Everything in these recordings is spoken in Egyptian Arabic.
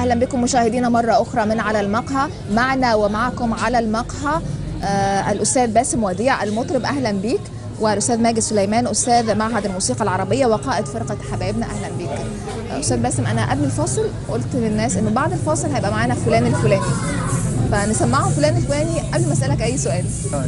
اهلا بكم مشاهدينا مره اخرى من على المقهى معنا ومعكم على المقهى آه الاستاذ باسم وديع المطرب اهلا بيك والاستاذ ماجد سليمان استاذ معهد الموسيقى العربيه وقائد فرقه حبايبنا اهلا بيك آه استاذ باسم انا قبل الفاصل قلت للناس انه بعد الفاصل هيبقى معانا فلان الفلاني فنسمعهم فلان الفلاني قبل ما اسالك اي سؤال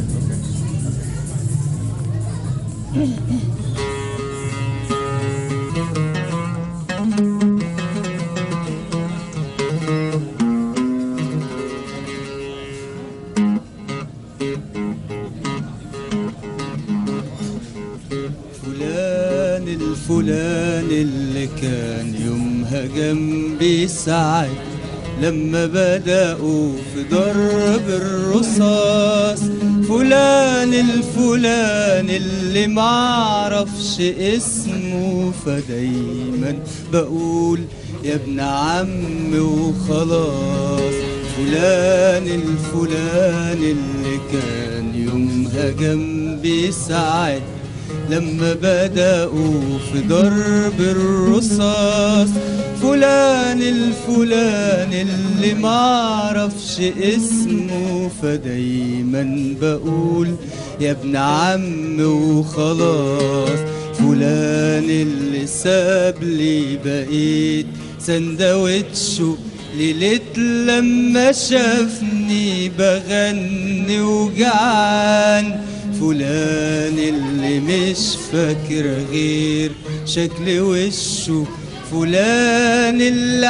فلان الفلان اللي كان يومها جنبي ساعد لما بدأوا في ضرب الرصاص فلان الفلان اللي معرفش اسمه فدايما بقول يا ابن عم وخلاص فلان الفلان اللي كان يومها جنبي ساعد لما بدأوا في ضرب الرصاص فلان الفلان اللي معرفش اسمه فدايما بقول يا ابن عم وخلاص فلان اللي ساب لي بقيت سندوتشه ليلة لما شافني بغني وجعان فلان اللي مش فاكر غير شكل وشه فلان اللي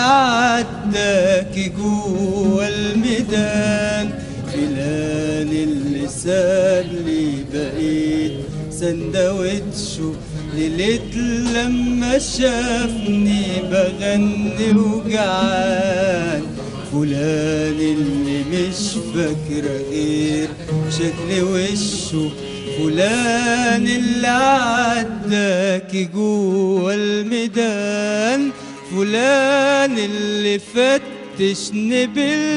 عداك جوه الميدان فلان اللي ساب لي بقيت سندوتشه ليلة لما شافني بغني وجعان فلان اللي مش فاكر غير شكل وشه فلان اللي عداك جوه الميدان فلان اللي فتشني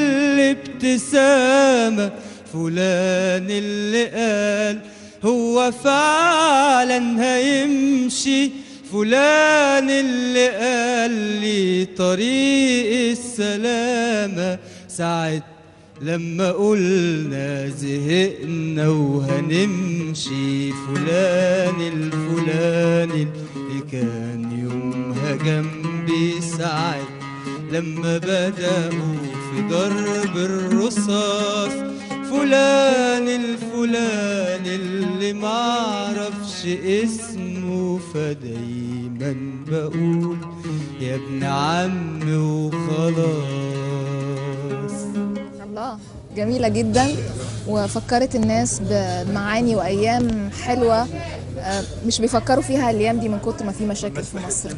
بالابتسامة فلان اللي قال هو فعلا هيمشي فلان اللي قال لي طريق السلامة ساعة لما قلنا زهقنا وهنمشي فلان الفلان اللي كان يومها جنبي ساعة لما بدأوا في ضرب الرصاص فلان الفلان اللي معرفش اسمه فدايما بقول يا ابن عم وخلاص الله جميلة جدا وفكرت الناس بمعاني وأيام حلوة آه، مش بيفكروا فيها الأيام دي من كتر ما في مشاكل في مصر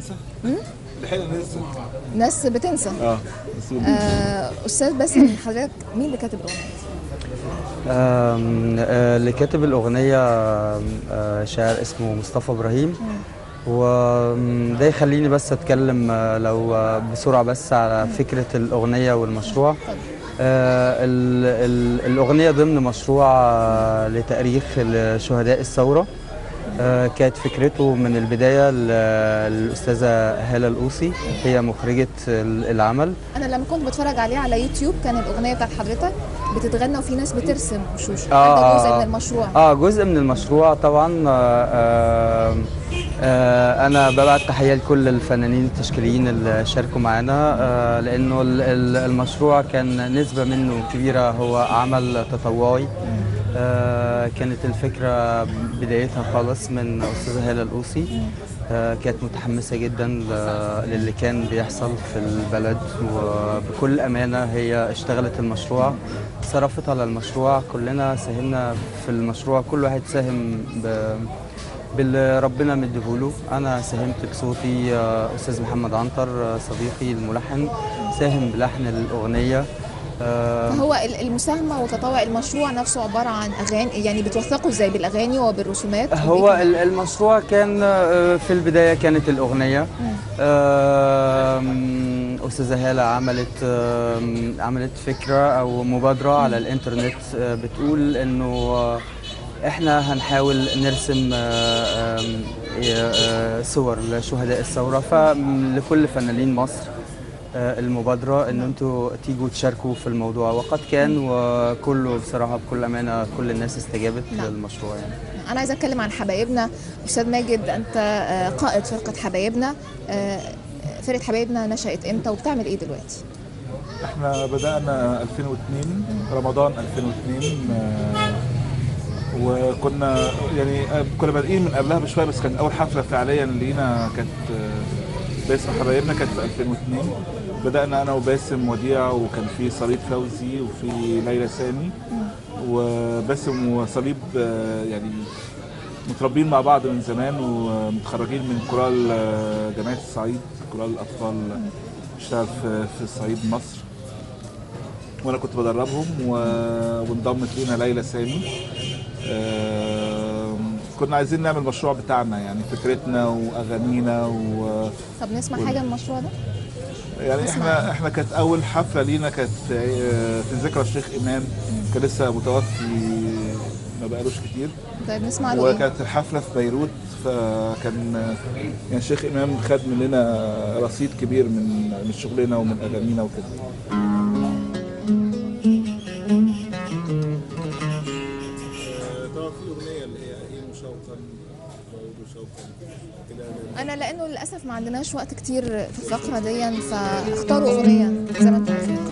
ناس بتنسى اه آه، أستاذ باسم حضرتك مين اللي كاتب الأغنية دي؟ آم، آه، اللي كاتب الأغنية آه، شاعر اسمه مصطفى إبراهيم وده يخليني بس أتكلم آه، لو آه، بسرعة بس على فكرة الأغنية والمشروع آه، ال- ال- الأغنية ضمن مشروع آه، لتأريخ شهداء الثورة آه، كانت فكرته من البداية ل- للأستاذة هالة الأوصي هي مخرجة ال- العمل أنا لما كنت بتفرج عليه على يوتيوب كان الأغنية بتاعت حضرتك بتتغنى وفي ناس بترسم وشوش آه، ده جزء آه، من المشروع اه جزء من المشروع طبعا آه آه آه انا ببعت تحيه لكل الفنانين التشكيليين اللي شاركوا معانا آه لانه ال- ال- المشروع كان نسبه منه كبيره هو عمل تطوعي آه كانت الفكره بدايتها خالص من استاذه هاله القوسي آه كانت متحمسه جدا ل- للي كان بيحصل في البلد وبكل امانه هي اشتغلت المشروع صرفت على المشروع كلنا ساهمنا في المشروع كل واحد ساهم ب... باللي ربنا مديهوله انا ساهمت بصوتي آه، استاذ محمد عنتر آه، صديقي الملحن ساهم بلحن الاغنيه آه، فهو ال- المساهمة وتطوع المشروع نفسه عبارة عن أغاني يعني بتوثقوا إزاي بالأغاني وبالرسومات هو وبإيه ال- المشروع كان آه، في البداية كانت الأغنية آم، أستاذة هالة عملت آم، عملت فكرة أو مبادرة على الإنترنت آه، بتقول إنه آه، إحنا هنحاول نرسم آه، آم، آه، صور لشهداء الثورة فلكل فنانين مصر آه، المبادرة ان انتوا تيجوا تشاركوا في الموضوع وقد كان وكله بصراحة بكل امانة كل الناس استجابت نعم. للمشروع يعني انا عايزه اتكلم عن حبايبنا استاذ ماجد انت آه، قائد فرقه حبايبنا آه، فرقه حبايبنا نشات امتى وبتعمل ايه دلوقتي احنا بدأنا 2002 رمضان 2002 آه، وكنا يعني آه، كنا بادئين من قبلها بشويه بس كانت اول حفله فعليا لينا كانت آه، باسم حبايبنا كانت في 2002 بدأنا انا وباسم وديع وكان في صليب فوزي وفي ليلى سامي وباسم وصليب آه، يعني متربين مع بعض من زمان ومتخرجين من كورال آه، جامعة الصعيد كورال الأطفال اشتغل في في الصعيد مصر وانا كنت بدربهم و... وانضمت لينا ليلى سامي آم، كنا عايزين نعمل مشروع بتاعنا يعني فكرتنا واغانينا و... طب نسمع قول. حاجه من المشروع ده يعني احنا احنا كانت اول حفله لينا كانت آه، في ذكرى الشيخ امام كان لسه متوفي ما بقالوش كتير طيب نسمع له ايه وكانت الحفله في بيروت فكان يعني الشيخ امام خد مننا رصيد كبير من من شغلنا ومن اغانينا وكده طبعا في اغنيه اللي هي ايه شوقا شوقا كده انا لانه للاسف ما عندناش وقت كتير في الفقره دي فاختاروا اغنيه زي ما انتم عايزين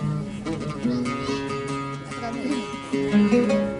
هتغنوا إيه؟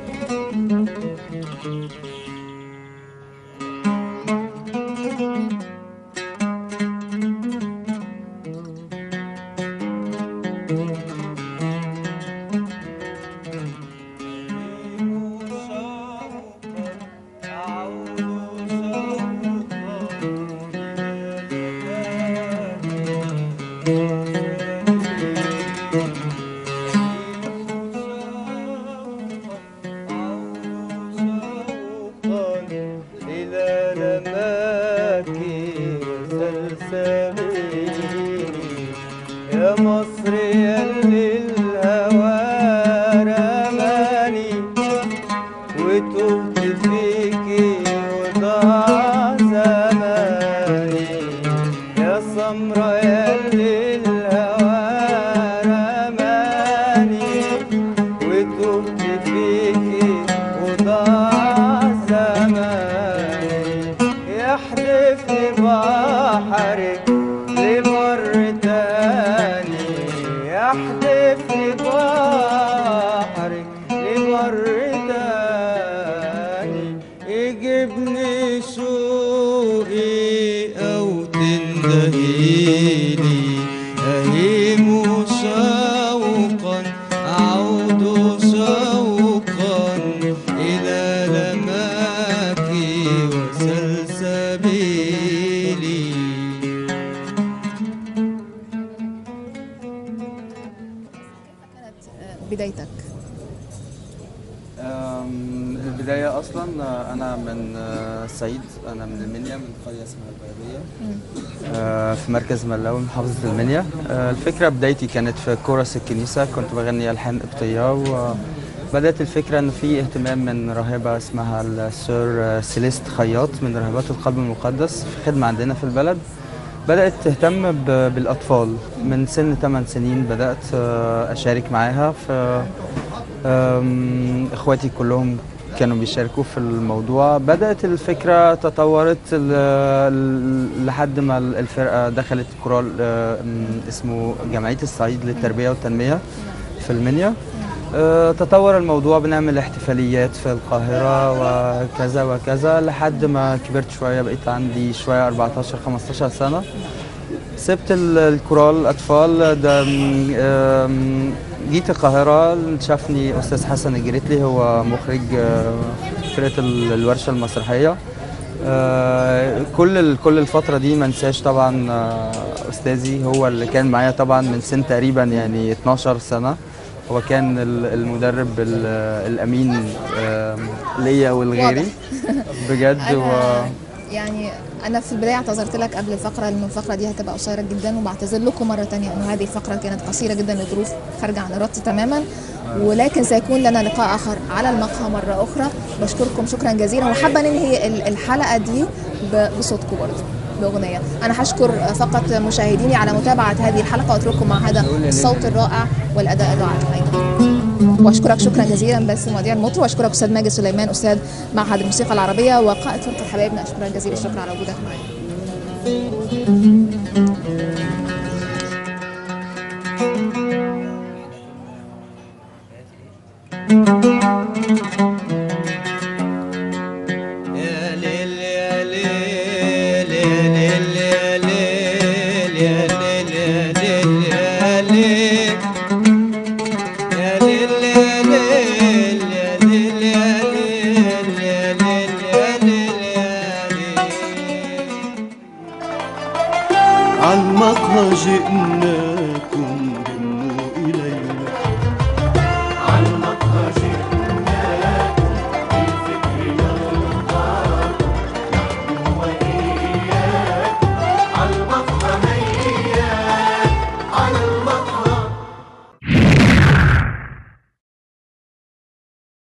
إلى رماك وسلسبيلي يا مصر يا اللي الهوى رماني وتهت فيكي وضاع زماني يا سمرة يا اللي الهوى رماني وتهت فيكي وضاع زماني يحدفني بحرك لبر تاني يحدفني بحرك لبر تاني يجيبني شوقي أو تندهيلي أهيم شوقا أعود شوقا إلى لماك وسلسبيلي كانت آه، بدايتك أم، البداية أصلا آه، أنا من آه، الصعيد أنا من المنيا من قرية اسمها البيضية آه، في مركز ملاوي محافظة المنيا آه، الفكرة بدايتي كانت في كورس الكنيسة كنت بغني ألحان قبطية وبدأت الفكرة إن في اهتمام من راهبة اسمها السور آه، سيليست خياط من راهبات القلب المقدس في خدمة عندنا في البلد بدأت تهتم ب- بالأطفال من سن 8 سنين بدأت آه، أشارك معاها في أم، اخواتي كلهم كانوا بيشاركوا في الموضوع بدأت الفكرة تطورت ل- ل- لحد ما الفرقة دخلت كورال أم، اسمه جمعية الصعيد للتربية والتنمية في المنيا أه، تطور الموضوع بنعمل احتفاليات في القاهرة وكذا وكذا لحد ما كبرت شوية بقيت عندي شوية 14 15 سنة سبت ال- الكورال اطفال ده م- آم، جيت القاهره شافني استاذ حسن الجريتلي هو مخرج آه، فرقه ال- الورشه المسرحيه آه، كل ال- كل الفتره دي ما انساش طبعا آه، استاذي هو اللي كان معايا طبعا من سن تقريبا يعني 12 سنه هو كان ال- المدرب ال- الامين آم، ليا ولغيري بجد و... انا يعني انا في البدايه اعتذرت لك قبل الفقره لان الفقره دي هتبقى قصيره جدا وبعتذر لكم مره تانية انه هذه الفقره كانت قصيره جدا لظروف خارجه عن ارادتي تماما ولكن سيكون لنا لقاء اخر على المقهى مره اخرى بشكركم شكرا جزيلا وحابه ننهي ال- الحلقه دي ب- بصوتكم برضه باغنيه انا هشكر فقط مشاهديني على متابعه هذه الحلقه واترككم مع هذا الصوت الرائع والاداء الرائع ايضا واشكرك شكرا جزيلا باسم وديع المطر واشكرك استاذ ماجد سليمان استاذ معهد الموسيقى العربيه وقائد فرقه حبايبنا اشكرا جزيلا الشكر على وجودك معنا يا ليل يا ليل يا ليل يا ليل يا ليل يا ليل يا ليل يا ليل يا ليل يا ليل يا ليل يا ليل يا ليل يا ليل عالمقهى جئناكم